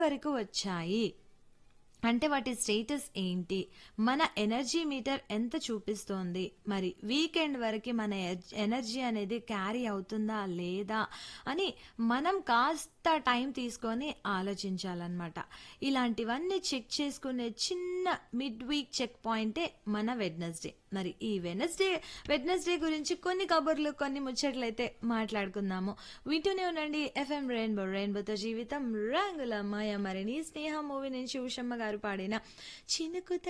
వరకు వచ్చాయి అంటే వాటి స్టేటస్ ఏంటి మన ఎనర్జీ మీటర్ ఎంత చూపిస్తోంది మరి వీకెండ్ వరకు మన ఎజ్- ఎనర్జీ అనేది క్యారీ అవుతుందా లేదా అని మనం కాస్త టైం తీసుకొని ఆలోచించాలన్నమాట ఇలాంటివన్నీ చెక్ చేసుకునే చిన్న మిడ్ వీక్ చెక్ పాయింటే మన వెడ్నెస్డే మరి ఈ వెనస్డే వెడ్నెస్డే గురించి కొన్ని కబుర్లు కొన్ని ముచ్చట్లు అయితే మాట్లాడుకుందాము వింటూనే ఉండండి ఎఫ్ఎం రెయిన్బో రెయిన్బోతో జీవితం రంగుల మాయ మరి నీ స్నేహ మూవీ నుంచి ఉషమ్మ గారు పాడిన చినుకు